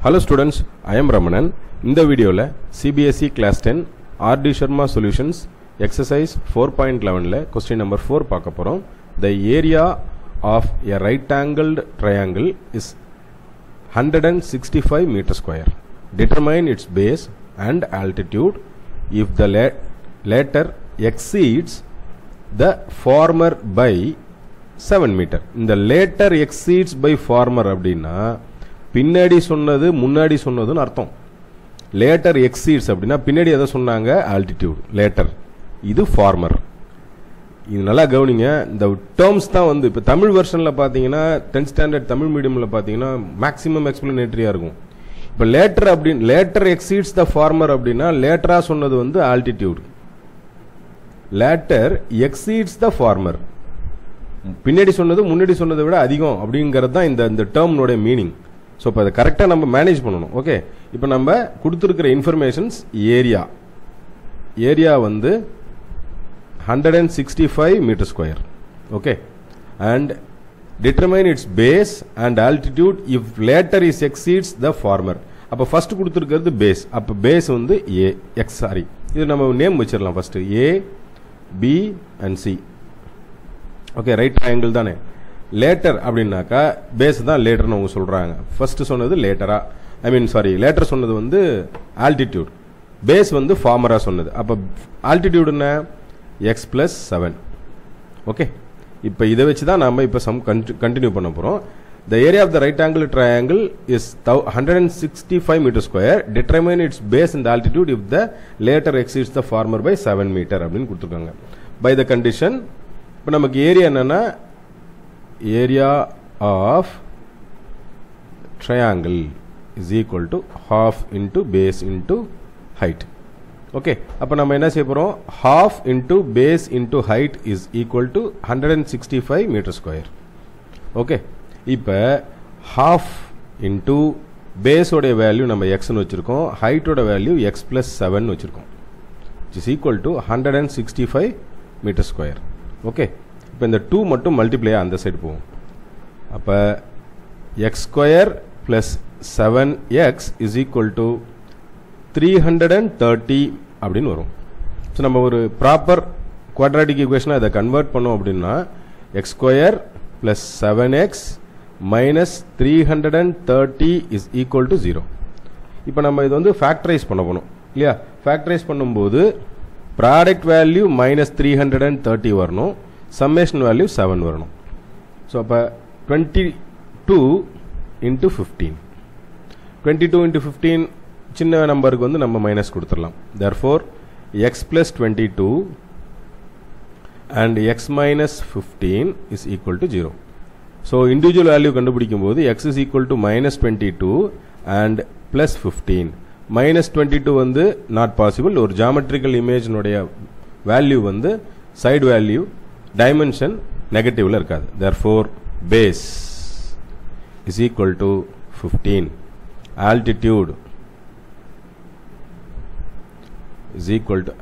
hello students I am Ramanan இந்த வீடியோவில் CBSE class ten R D Sharma solutions exercise four point லெவனில் question number four பார்க்க போகிறோம் the area of a right angled triangle is hundred and sixty five metre square determine its base and altitude if the latter exceeds the former by seven metre இந்த latter exceeds by former அப்படின்னா பின்னாடி சொன்னது முன்னாடி சொன்னதுன்னு அர்த்தம் later exceeds அப்படின்னா பின்னாடி எதை சொன்னாங்க ஆல்டிடியூட் லேட்டர் இது ஃபார்மர் இது நல்லா கவனிங்க இந்த டேர்ம்ஸ் தான் வந்து இப்போ தமிழ் வெர்ஷனில் பார்த்தீங்கன்னா டென்த் ஸ்டாண்டர்ட் தமிழ் மீடியமில் பார்த்தீங்கன்னா மேக்ஸிமம் எக்ஸ்பிளனேட்டரியாக இருக்கும் இப்போ லேட்டர் அப்படின்னு லேட்டர் எக்ஸீட்ஸ் த ஃபார்மர் அப்படின்னா லேட்டராக சொன்னது வந்து altitude latter exceeds the former பின்னாடி சொன்னது முன்னாடி சொன்னதை விட அதிகம் அப்படிங்கிறது தான் இந்த இந்த டேர்ம்னுடைய மீனிங் ஸோ இப்போ அதை கரெக்டாக நம்ம மேனேஜ் பண்ணணும் ஓகே இப்போ நம்ம கொடுத்துருக்கிற இன்ஃபர்மேஷன்ஸ் ஏரியா ஏரியா வந்து hundred and sixty five metre square okay and determine its base and altitude if latter is exceeds the former அப்போ ஃபர்ஸ்ட் கொடுத்துருக்கிறது பேஸ் அப்போ பேஸ் வந்து ஏ எக்ஸ் சாரி இது நம்ம நேம் வச்சிடலாம் first A B and C okay right triangle தானே latter அப்படின்னாக்கா base தான் லேட்டர்னு அவங்க சொல்கிறாங்க ஃபர்ஸ்ட் சொன்னது லேட்டரா ஐ மீன் சாரி லேட்டர் சொன்னது வந்து ஆல்டிடியூட் பேஸ் வந்து ஃபார்மரா சொன்னது அப்போ ஆல்டிடியூட் என்ன எக்ஸ் பிளஸ் செவன் ஓகே இப்போ இதை வச்சு தான் நம்ம இப்போ சம் கண்டினியூ பண்ண போகிறோம் the area of the right angle triangle is hundred and sixty five metre square determine its base and altitude if the latter exceeds the former by seven metre அப்படின்னு கொடுத்துருக்காங்க பை த கண்டிஷன் இப்போ நமக்கு area என்னன்னா area of triangle is equal to half into base into height okay அப்போ நம்ம என்ன செய்ய போகிறோம் half into base into height is equal to hundred and sixty five metre square okay இப்போ half into பேஸோடைய வேல்யூ நம்ம எக்ஸ்னு வச்சுருக்கோம் ஹைட்டோட வேல்யூ எக்ஸ் ப்ளஸ் செவன் வச்சுருக்கோம் is equal to hundred and sixty five metre square okay இப்போ இந்த two மட்டும் மல்டிப்ளை அந்த சைடு போகும் அப்போ X square plus seven X is equal to three hundred and thirty அப்படின்னு வரும் ஸோ நம்ம ஒரு ப்ராப்பர் குவாட்ராட்டிக் ஈக்குவேஷனை அதை கன்வெர்ட் பண்ணோம் அப்படின்னா X square plus seven X minus three hundred and thirty is equal to zero இப்போ நம்ம இது வந்து ஃபேக்டரைஸ் பண்ண போகணும் இல்லையா ஃபேக்டரைஸ் பண்ணும்போது product value minus three hundred and thirty வரணும் சம்மேஷன் வேல்யூ செவன் வரணும் ஸோ அப்போ twenty two into fifteen twenty two into fifteen சின்ன நம்பருக்கு வந்து நம்ம மைனஸ் கொடுத்துடலாம் therefore X plus twenty two and X minus fifteen is equal to zero so individual value கண்டுபிடிக்கும் போது X is equal to minus twenty two and plus fifteen minus twenty two வந்து not possible ஒரு geometrical இமேஜினுடைய value வந்து side value dimension நெகட்டிவ்ல இருக்காது therefore base is equal to fifteen altitude is equal to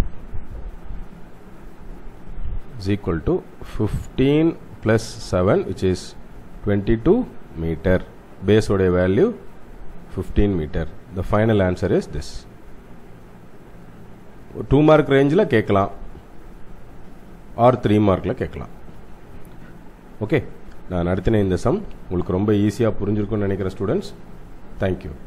is equal to 15 plus 7 which is 22 meter base உடைய value 15 meter the final answer is this 2 mark rangeல கேட்கலாம் or three மார்க்கில் கேட்கலாம் okay நான் நடத்தின இந்த சம் உங்களுக்கு ரொம்ப ஈஸியாக புரிஞ்சிருக்கும்னு நினைக்கிற ஸ்டூடெண்ட்ஸ் தேங்க்யூ